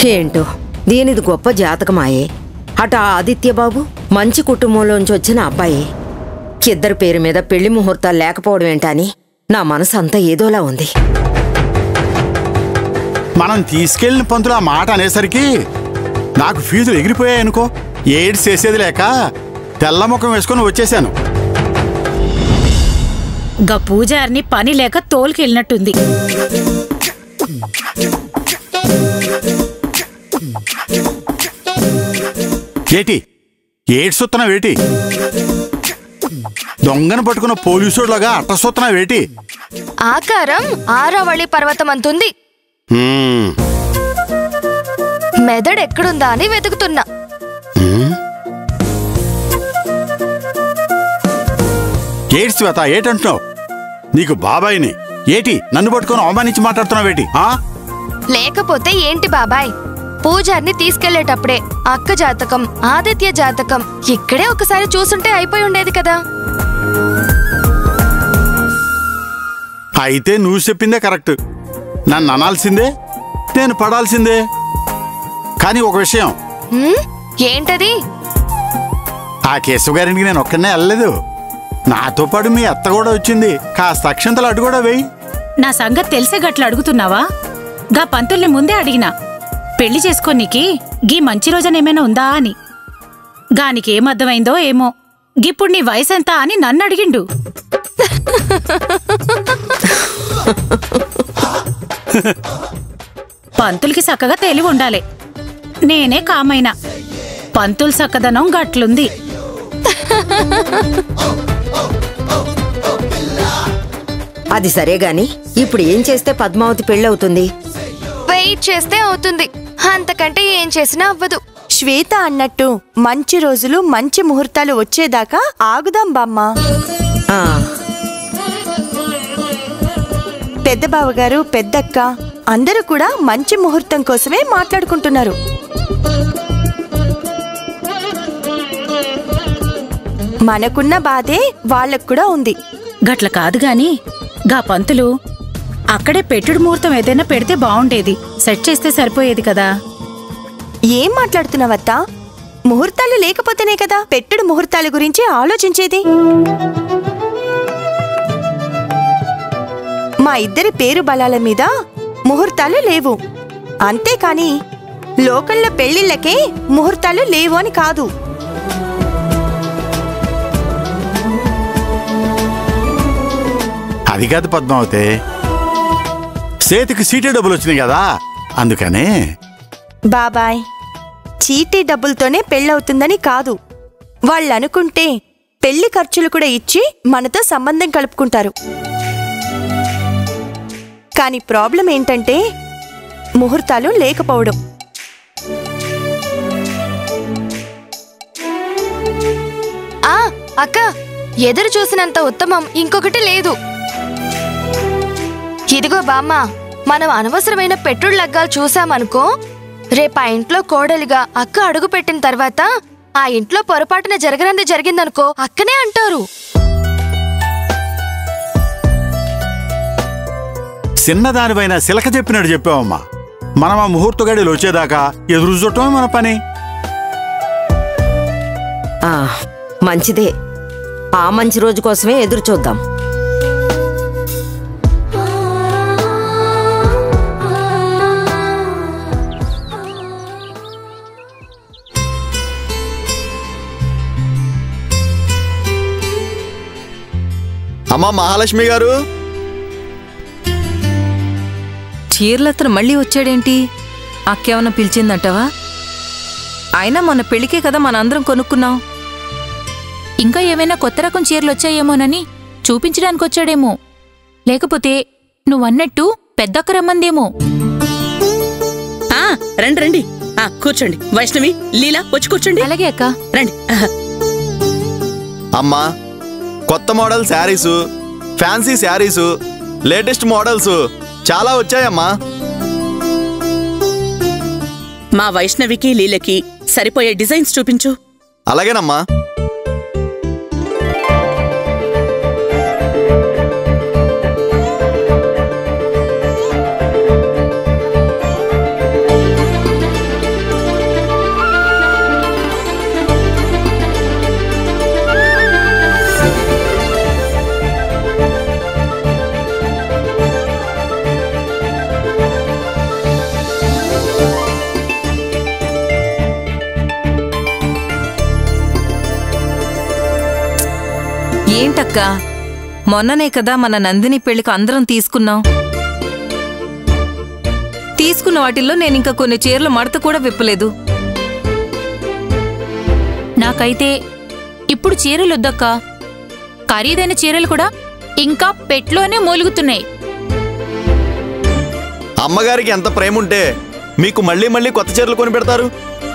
ఏంటో దీనిది గొప్ప జాతకమాయే అటు ఆ ఆదిత్యబాబు మంచి కుటుంబంలోంచి వచ్చిన అబ్బాయి ఇద్దరి పేరు మీద పెళ్లి ముహూర్తాలు లేకపోవడం ఏంటని నా మనసు అంతా ఏదోలా ఉంది మనం తీసుకెళ్లిన పంతులు ఆ మాట అనేసరికి నాకు ఫీజులు ఎగిరిపోయాయనుకో ఏడ్స్ చేసేది లేక తెల్ల ముఖం వేసుకొని వచ్చేసాను గా పూజారిని పని లేక తోలుకెళ్ళినట్టుంది ఏటి ఏడ్సొత్తున్నావేటి దొంగను పట్టుకున్న పోలీసులాగా అట్టసొత్తున్నావేటి ఆకారం ఆరావళి పర్వతం అంతుంది హ్మ్, మెదడు ఎక్కడుందా అని వెతుకుతున్నా ఏటి శ్వేత ఏటంటున్నావు నీకు బాబాయిని ఏటి నన్ను పట్టుకొని అవమానించి మాట్లాడుతున్నావేటి ఆ లేకపోతే ఏంటి బాబాయ్ పూజారిని తీసుకెళ్లేటప్పుడే అక్క జాతకం ఆదిత్య జాతకం ఇక్కడే ఒకసారి చూసుంటే అయిపోయి ఉండేది కదా అయితే నువ్వు చెప్పిందే కరెక్ట్ నన్ను అనాల్సిందే నేను పడాల్సిందే కానీ ఒక విషయం హ్మ్? ఏంటది ఆ కేశవ గారింటికి నేను ఒక్కడనే వెళ్ళలేదు నాతో పాటు మీ అత్త కూడా వచ్చింది కాస్త అక్షంతలు అటు కూడా వేయి నా సంగతి తెలిసే గట్ల అడుగుతున్నావా గా పంతుల్ని ముందే అడిగినా పెళ్లి చేసుకోనీకి గీ మంచి రోజనేమైనా ఉందా అని గానికేమర్థమైందో ఏమో గిప్పుడు నీ వయసెంత అని నన్ను అడిగిండు పంతులకి చక్కగా తెలివి ఉండాలి నేనే కామైనా పంతులు చక్కదనం గట్లుంది అది సరే గాని ఇప్పుడు ఏం చేస్తే పద్మావతి పెళ్ళవుతుంది వెయిట్ చేస్తే అవుతుంది అంతకంటే ఏం చేసినా అవ్వదు శ్వేత అన్నట్టు మంచి రోజులు మంచి ముహూర్తాలు వచ్చేదాకా ఆగుదాం బామ్మ ఆ, పెద్ద బావగారు పెద్దక్క అందరూ కూడా మంచి ముహూర్తం కోసమే మాట్లాడుకుంటున్నారు మనకున్న బాధే వాళ్ళకు కూడా ఉంది గట్ల కాదు గాని గా పంతులు అక్కడే పెట్టుడు ముహూర్తం ఏదైనా పెడితే బావుండేది సెట్ చేస్తే సరిపోయేది కదా ఏం మాట్లాడుతున్నావత్తా ముహూర్తాలు లేకపోతేనే కదా పెట్టుడు ముహూర్తాల గురించి ఆలోచించేది మా ఇద్దరి పేరు బలాల మీద ముహూర్తాలు లేవు అంతేకాని లోకల్లో పెళ్లిళ్ళకే ముహూర్తాలు లేవు అని కాదు అది కాదు పద్మావతి సేతికి సీటే డబ్బులు వచ్చినాయి కదా అందుకనే బాబాయ్ చీటీ డబ్బులతోనే పెళ్ళవుతుందని కాదు వాళ్ళు అనుకుంటే పెళ్లి ఖర్చులు కూడా ఇచ్చి మనతో సంబంధం కలుపుకుంటారు కానీ ప్రాబ్లం ఏంటంటే ముహూర్తాలు లేకపోవడం ఆ అక్క ఎదురు చూసినంత ఉత్తమం ఇంకొకటి లేదు ఇదిగో బామ్మ మనం అనవసరమైన పెట్టుడు లగ్గాలు చూసామనుకో రేపు ఆ ఇంట్లో కోడలిగా అక్క అడుగు పెట్టిన తర్వాత ఆ ఇంట్లో పొరపాటున జరగనంది జరిగిందనుకో అక్కనే అంటారు చిన్నదానిపైన సిలక చెప్పినట్టు చెప్పావమ్మా మనం ఆ ముహూర్త గడియలు వచ్చేదాకా ఎదురు చూడటమే మన పని ఆ, మంచిదే ఆ మంచి రోజు కోసమే ఎదురు చూద్దాం అమ్మా మహాలక్ష్మి గారు చీరలతను మళ్ళీ వచ్చాడేంటి అక్కేమన్నా పిలిచిందంటవా అయినా మన పెళ్ళికే కదా మనందరం కొనుక్కున్నాం ఇంకా ఏమైనా కొత్త రకం చీరలు వచ్చాయేమోనని చూపించడానికి వచ్చాడేమో లేకపోతే నువ్వన్నట్టు పెద్దక్క రమ్మందేమో ఆ రండి రండి ఆ కూర్చోండి వైష్ణవి లీలా వచ్చి కూర్చోండి అలాగే అక్క రండి ఆహా. అమ్మా కొత్త model saris fancy saris latest models చాలా వచ్చాయమ్మా మా వైష్ణవికి లీలకి సరిపోయే డిజైన్స్ చూపించు అలాగేనమ్మా ఏంటక్క మొన్ననే కదా మన నందిని పెళ్లికి అందరం తీసుకున్నాం తీసుకున్న వాటిల్లో నేను ఇంకా కొన్ని చీరలు మడత కూడా విప్పలేదు నాకైతే ఇప్పుడు చీరలొద్దక్క ఖరీదైన చీరలు కూడా ఇంకా పెట్లోనే మూలుగుతున్నాయి అమ్మగారికి ఎంత ప్రేమ ఉంటే మీకు మళ్ళీ మళ్ళీ కొత్త చీరలు కొని పెడతారు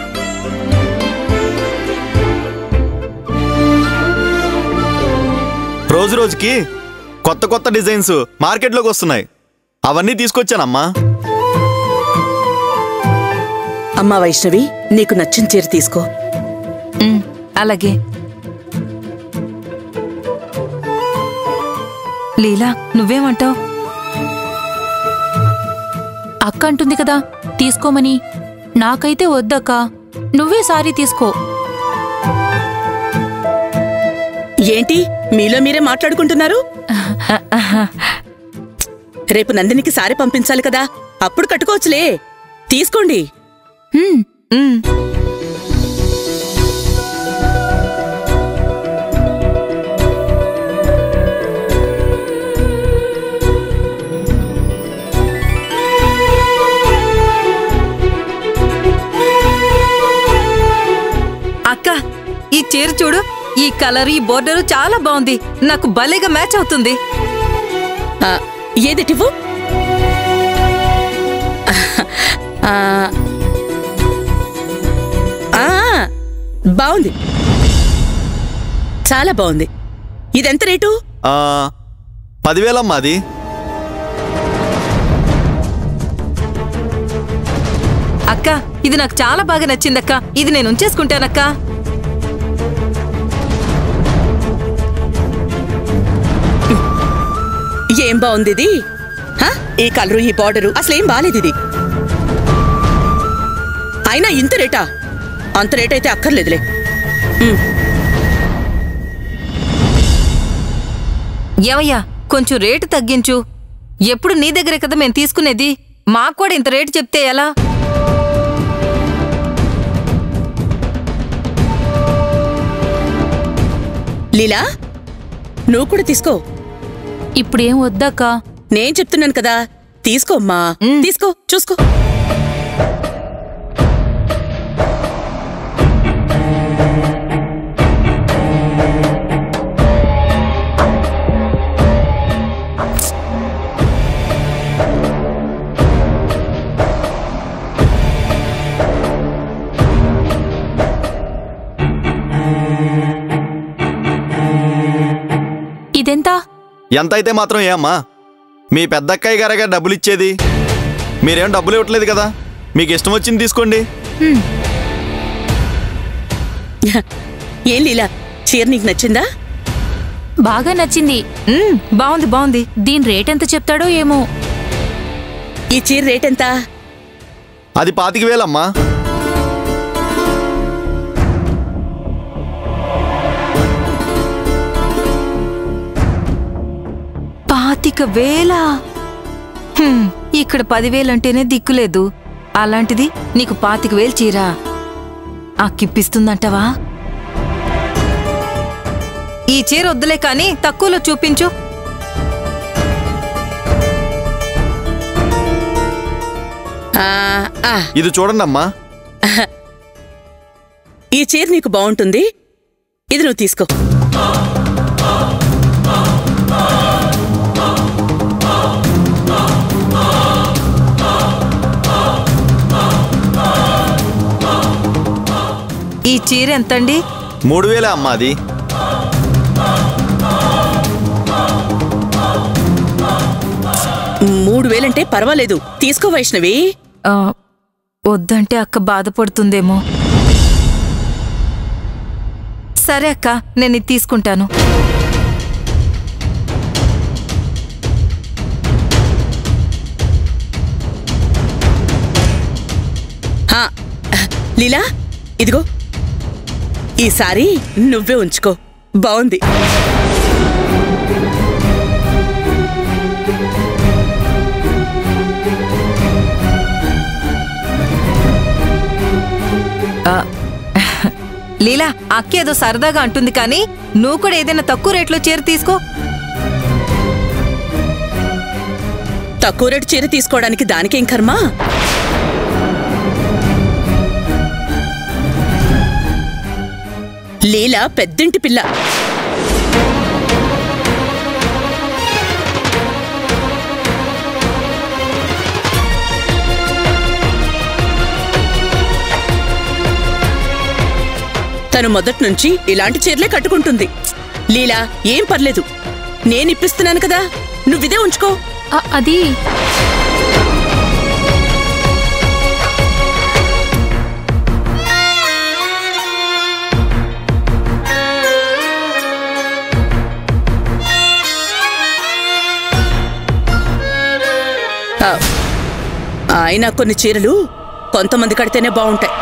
రోజు రోజుకి కొత్త కొత్త డిజైన్స్ మార్కెట్లోకి వస్తున్నాయి అవన్నీ తీసుకొచ్చానమ్మా అమ్మా వైష్ణవి నీకు నచ్చిన చీర తీసుకో ఉమ్, అలాగే లీలా నువ్వేమంటావ్ అక్క అంటుంది కదా తీసుకోమని నాకైతే వద్దక్క నువ్వే సారీ తీసుకో ఏంటి మీలో మీరే మాట్లాడుకుంటున్నారు రేపు నందినికి సారి పంపించాలి కదా అప్పుడు కట్టుకోవచ్చులే తీసుకోండి హ్మ్, ఉమ్, అక్క ఈ చీర చూడు ఈ కలర్ ఈ బోర్డర్ చాలా బాగుంది నాకు భలేగా మ్యాచ్ అవుతుంది ఆ, ఏదిటివ్వు ఆ, ఆ, బాగుంది చాలా బాగుంది ఇదెంత రేటు ఆ, పదివేలమ్మా అది అక్క ఇది నాకు చాలా బాగా నచ్చిందక్క ఇది నేను ఉంచేసుకుంటానక్క ఏం బాగుంది ఇది హ? ఈ కలరు ఈ బార్డరు అసలేం బాలేదు ఇది అయినా ఇంత రేటా అంత రేట్ అయితే అక్కర్లేదులే ఏమయ్యా కొంచెం రేటు తగ్గించు ఎప్పుడు నీ దగ్గరే కదా మేము తీసుకునేది మాకు కూడా ఇంత రేటు చెప్తే ఎలా లీలా నువ్వు కూడా తీసుకో ఇప్పుడేం వద్దక్క నేను చెప్తున్నాను కదా తీసుకో అమ్మా తీసుకో చూసుకో ఇదెంత ఎంత అయితే మాత్రం ఏ అమ్మా మీ పెద్దక్కయ్య గారగా డబ్బులు ఇచ్చేది మీరేం డబ్బులు ఇవ్వట్లేదు కదా మీకు ఇష్టం వచ్చింది తీసుకోండి ఏం లీలా చీర నీకు నచ్చిందా బాగా నచ్చింది ఉమ్, బాగుంది బాగుంది దీని రేట్ ఎంత చెప్తాడో ఏమో ఈ చీర రేట్ ఎంత అది పాతిక వేలమ్మా పాతిక వేల హ్మ్, ఇక్కడ పదివేలంటేనే దిక్కులేదు అలాంటిది నీకు పాతిక వేలు చీరా అక్కిప్పిస్తుందంటవా ఈ చీర వద్దులే కాని తక్కువలో చూపించు ఆ, ఆ, ఇది చూడండి అమ్మా ఈ చీర నీకు బాగుంటుంది ఇది నువ్వు తీసుకో ఈ చీర ఎంతండి మూడు వేలే అమ్మా అది మూడు వేలంటే పర్వాలేదు తీసుకో వైష్ణవి ఆ, వద్దంటే అక్క బాధపడుతుందేమో సరే అక్క నేను ఇది తీసుకుంటాను హా, లీలా ఇదిగో ఈసారి నువ్వే ఉంచుకో బాగుంది లీలా అక్క ఏదో సరదాగా అంటుంది కానీ నువ్వు కూడా ఏదైనా తక్కువ రేట్లో చీర తీసుకో తక్కువ రేటు చీర తీసుకోవడానికి దానికేం కర్మ లీల పెద్దింటి పిల్ల తను మొదటి నుంచి ఇలాంటి చీరలే కట్టుకుంటుంది లీలా ఏం పర్లేదు నేను ఇప్పిస్తున్నాను కదా నువ్విదే ఉంచుకో అ- అది ఆ, ఆయన కొన్ని చీరలు కొంతమంది కడితేనే బాగుంటాయి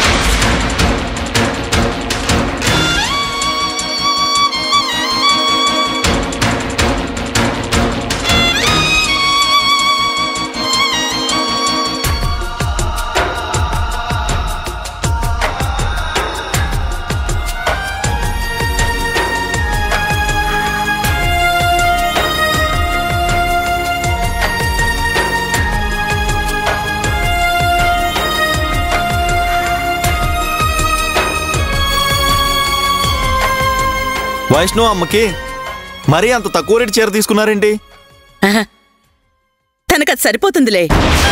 వైష్ణవ్ అమ్మకి మరీ అంత తక్కువ రేటు చీర తీసుకున్నారేంటి ఆహా. తనకది సరిపోతుందిలే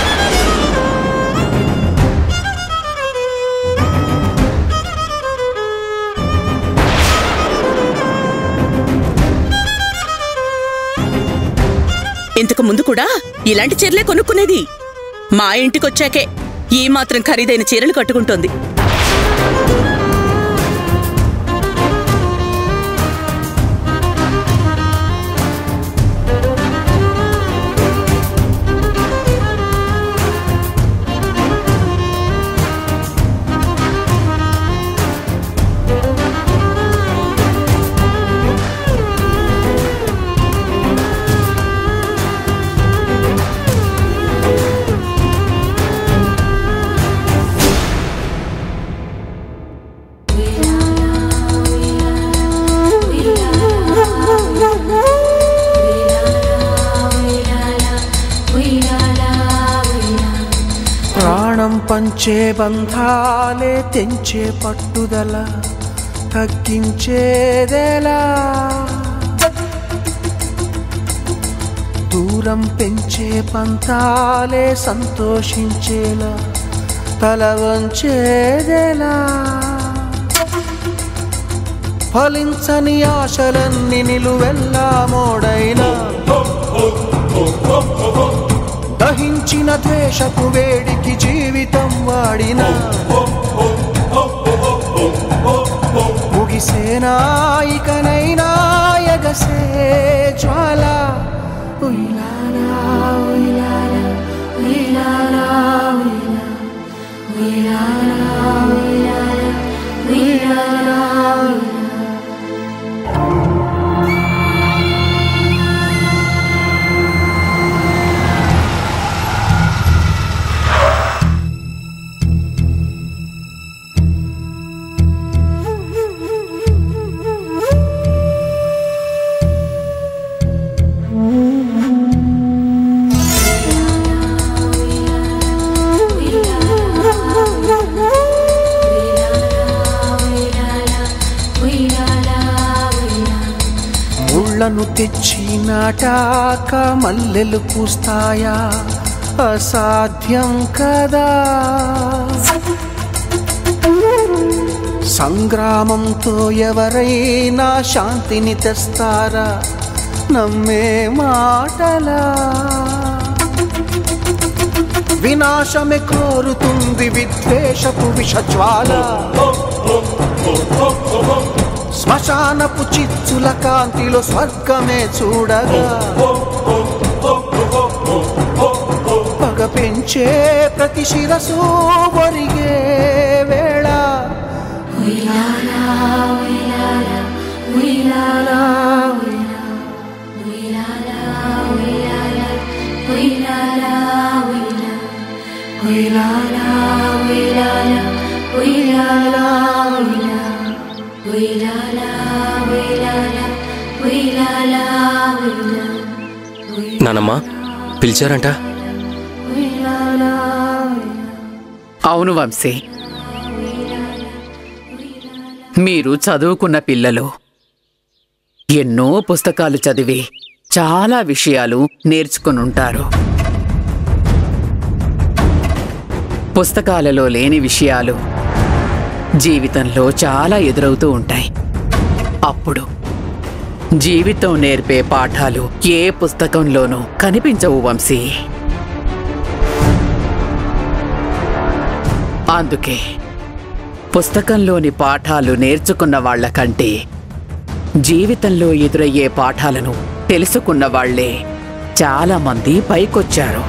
ఇంతకు ముందు కూడా ఇలాంటి చీరలే కొనుక్కునేది మా ఇంటికొచ్చాకే ఈ మాత్రం ఖరీదైన చీరలు కట్టుకుంటోంది ప్రాణం పంచే బంధాలే తెంచే పట్టుదల తగ్గించేదెలా దూరం పెంచే పంతాలే సంతోషించేలా తల వంచేదెలా ఫలించని ఆశలన్నీ నిలువెల్లా మోడైనా దహించిన ద్వేషపు వేడికి జీవితం వాడిన ముగిసేనా ఇకనైనా ఎగసే జ్వాల ఉయ్యాలా, ఉయ్యాలా, ఉయ్యాలా, ఉయ్యాలా, ఉయ్యాలా, ఉయ్యాలా, ఉయ్యాలా. ముళ్ళను తెచ్చి నాటాక మల్లెలు పూస్తాయా అసాధ్యం కదా సంగ్రామంతో ఎవరైనా శాంతిని తెస్తారా నమ్మే మాటలా వినాశమే కోరుతుంది విద్వేషపు విషజ్వాల శ్మశానపు చిచ్చుల కాంతిలో స్వర్గమే చూడగా పగ పెంచే ప్రతి శిరసు ఒరిగే వేళ ఉయ్యాలా, ఉయ్యాలా, ఉయ్యాలా, ఉయ్యాలా, ఉయ్యాలా, ఉయ్యాలా, ఉయ్యాలా, ఉయ్యాలా, ఉయ్యాలా, ఉయ్యాలా, ఉయ్యాలా. నానమ్మ పిలిచారంట అవును వంశీ మీరు చదువుకున్న పిల్లలు ఎన్నో పుస్తకాలు చదివి చాలా విషయాలు నేర్చుకునుంటారు పుస్తకాలలో లేని విషయాలు జీవితంలో చాలా ఎదురవుతూ ఉంటాయి అప్పుడు జీవితం నేర్పే పాఠాలు ఏ పుస్తకంలోనూ కనిపించవు వంశీ అందుకే పుస్తకంలోని పాఠాలు నేర్చుకున్న వాళ్ళ కంటే జీవితంలో ఎదురయ్యే పాఠాలను తెలుసుకున్న వాళ్లే చాలా మంది పైకొచ్చారు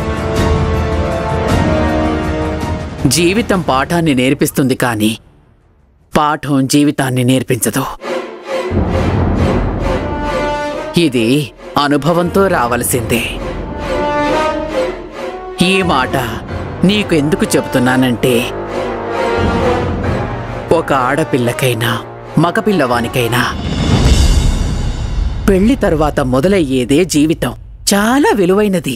జీవితం పాఠాన్ని నేర్పిస్తుంది కానీ పాఠం జీవితాన్ని నేర్పించదు ఇది అనుభవంతో రావలసిందే ఈ మాట నీకు ఎందుకు చెబుతున్నానంటే ఒక ఆడపిల్లకైనా మగపిల్లవానికైనా పెళ్లి తరువాత మొదలయ్యేదే జీవితం చాలా విలువైనది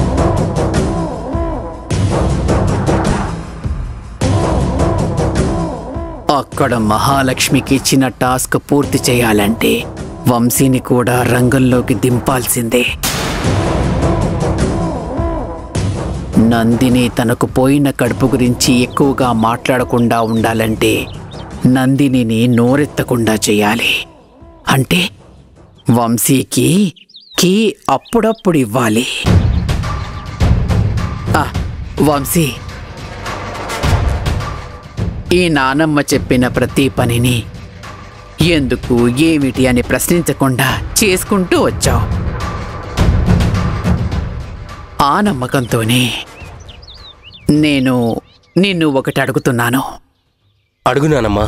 అక్కడ మహాలక్ష్మికి ఇచ్చిన టాస్క్ పూర్తి చేయాలంటే వంశీని కూడా రంగంలోకి దింపాల్సిందే నందిని తనకు పోయిన కడుపు గురించి ఎక్కువగా మాట్లాడకుండా ఉండాలంటే నందినిని నోరెత్తకుండా చేయాలి అంటే వంశీకి కీ అప్పుడప్పుడు ఇవ్వాలి ఆ, వంశీ ఈ నానమ్మ చెప్పిన ప్రతి పనిని ఎందుకు ఏమిటి అని ప్రశ్నించకుండా చేసుకుంటూ వచ్చావు ఆ నమ్మకంతోనే నేను నిన్ను ఒకటి అడుగుతున్నాను అడుగు నానమ్మా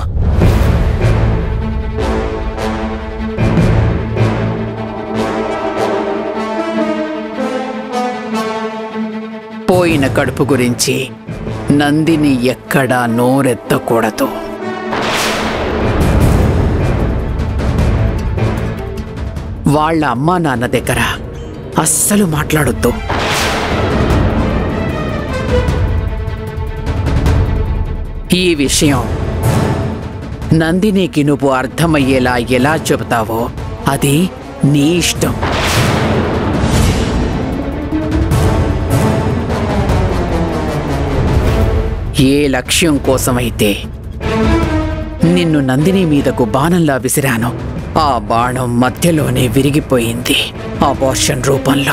పోయిన కడుపు గురించి నందిని ఎక్కడా నోరెత్తకూడదు వాళ్ళ అమ్మా నాన్న దగ్గర అస్సలు మాట్లాడొద్దు ఈ విషయం నందినికి నువ్వు అర్థమయ్యేలా ఎలా చెబుతావో అది నీ ఇష్టం ఏ లక్ష్యం కోసమైతే నిన్ను నందిని మీదకు బాణంలా విసిరాను ఆ బాణం మధ్యలోనే విరిగిపోయింది అబార్షన్ రూపంలో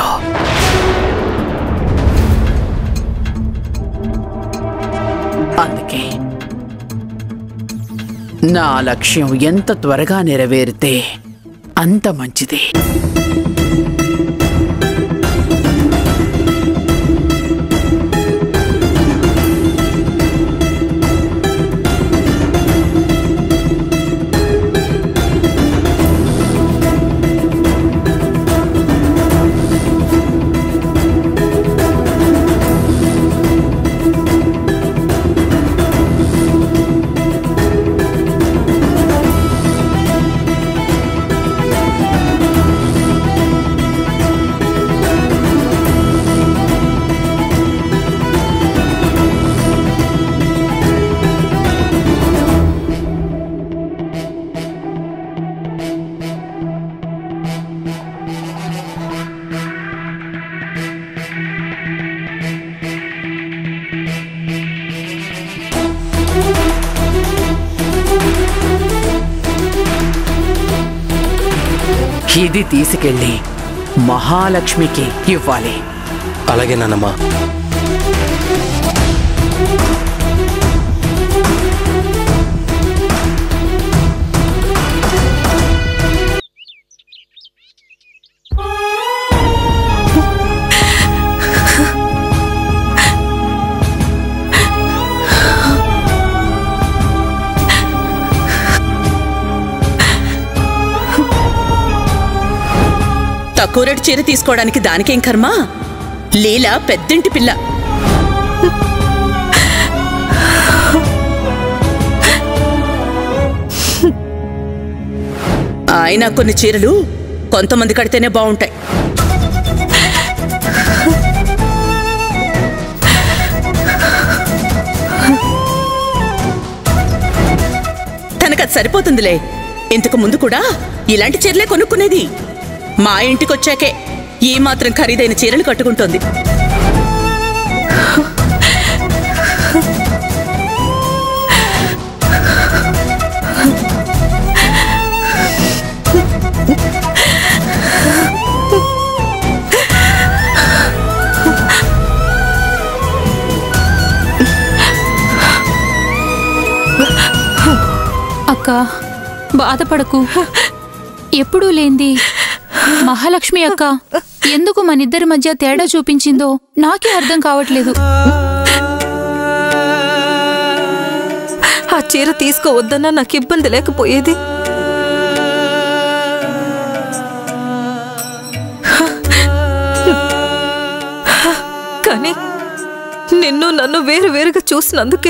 అందుకే నా లక్ష్యం ఎంత త్వరగా నెరవేరితే అంత మంచిది ఇది తీసుకెళ్ళి మహాలక్ష్మికి ఇవ్వాలి అలాగే నానమ్మా తక్కువ రేటు చీర తీసుకోవడానికి దానికేం కర్మ లీల పెద్దింటి పిల్ల ఆయన కొన్ని చీరలు కొంతమంది కడితేనే బాగుంటాయి తనకు అది సరిపోతుందిలే ఇంతకు ముందు కూడా ఇలాంటి చీరలే కొనుక్కునేది మా ఇంటికొచ్చాకే ఈ మాత్రం ఖరీదైన చీరలు కట్టుకుంటోంది అక్క బాధపడకు ఎప్పుడూ లేంది మహాలక్ష్మి అక్క ఎందుకు మనిద్దరి మధ్య తేడా చూపించిందో నాకే అర్థం కావట్లేదు ఆ చీర తీసుకోవద్దన్నా నాకు ఇబ్బంది లేకపోయేది కానీ నిన్ను నన్ను వేరు వేరుగా చూసినందుకే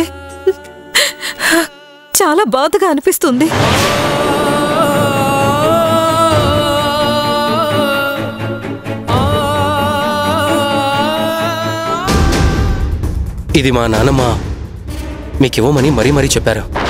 చాలా బాధగా అనిపిస్తుంది ఇది మా నాన్నమ్మ మీకివ్వమని మరీ మరీ చెప్పారు